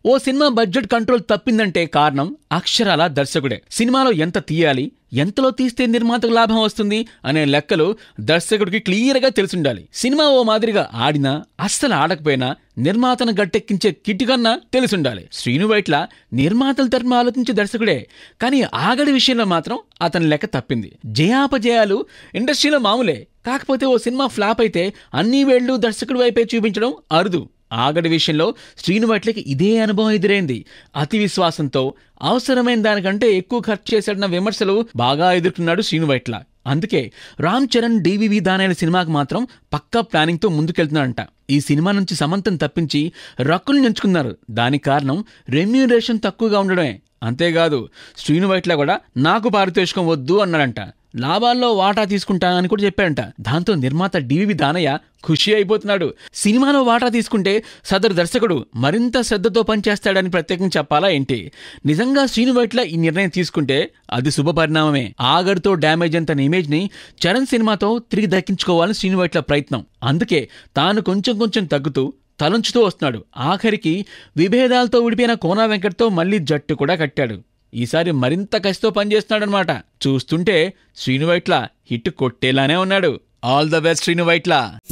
ఓ cinema budget control తప్పిందంటే కారణం అక్షరాల దర్శకుడే సినిమాలో ఎంత తీయాలి ఎంతలో తీస్తే నిర్మాతకు లాభం వస్తుంది అనే లెక్కలు దర్శకుడికి క్లియర్గా తెలిసుండాలి సినిమా ఓ మాదిరిగా ఆడినా అస్సలు ఆడకపోయినా నిర్మాతను గట్టెక్కించే కిట్ కన్నా తెలిసుండాలి శ్రీను వైట్ల నిర్మాతల తరఫున ఆలోచించే దర్శకుడే కానీ ఆగడి విషయంలో మాత్రం అతని లెక్క తప్పింది జయాపజయాలు ఇండస్ట్రీలో మామూలే కాకపోతే ఓ సినిమా ఫ్లాప్ అయితే అన్ని వేళ్లు దర్శకుడి వైపే చూపించడం అరుదు ఆగడి విషయంలో శ్రీను వైట్లకి ఇదే అనుభవం ఎదురైంది అతి విశ్వాసంతో అవసరమైన దానికంటే ఎక్కువ ఖర్చు చేశాడన్న విమర్శలు బాగా ఎదుర్కొన్నాడు శ్రీను వైట్ల అందుకే రామ్ చరణ్ డివివి దానేల సినిమాకి మాత్రం పక్కా ప్లానింగ్తో ముందుకెళ్తున్నాడంట ఈ సినిమా నుంచి సమంతం తప్పించి రక్కుల్ని ఎంచుకున్నారు దానికి కారణం రెమ్యూనరేషన్ తక్కువగా ఉండడమే అంతేకాదు శ్రీను వైట్ల కూడా నాకు పారితోషికం వద్దు అన్నాడంట లాభాల్లో వాటా తీసుకుంటా అని కూడా చెప్పాడంట దాంతో నిర్మాత డివివి దానయ్య ఖుషి అయిపోతున్నాడు సినిమాలో వాటా తీసుకుంటే సదరు దర్శకుడు మరింత శ్రద్ధతో పనిచేస్తాడని ప్రత్యేకంగా చెప్పాలా ఏంటి నిజంగా శ్రీను వైట్ల ఈ నిర్ణయం తీసుకుంటే అది శుభ పరిణామమే ఆగడితో డ్యామేజ్ అంత ఇమేజ్ ని చరణ్ సినిమాతో తిరిగి దక్కించుకోవాలని శ్రీను వైట్ల ప్రయత్నం అందుకే తాను కొంచెం కొంచెం తగ్గుతూ తలంచుతూ వస్తున్నాడు ఆఖరికి విభేదాలతో విడిపోయిన కోనా వెంకట్తో మళ్ళీ జట్టు కూడా కట్టాడు ఈసారి మరింత కసితో పనిచేస్తున్నాడనమాట చూస్తుంటే శ్రీను వైట్ల హిట్ కొట్టేలానే ఉన్నాడు all the best Srinu Vaitla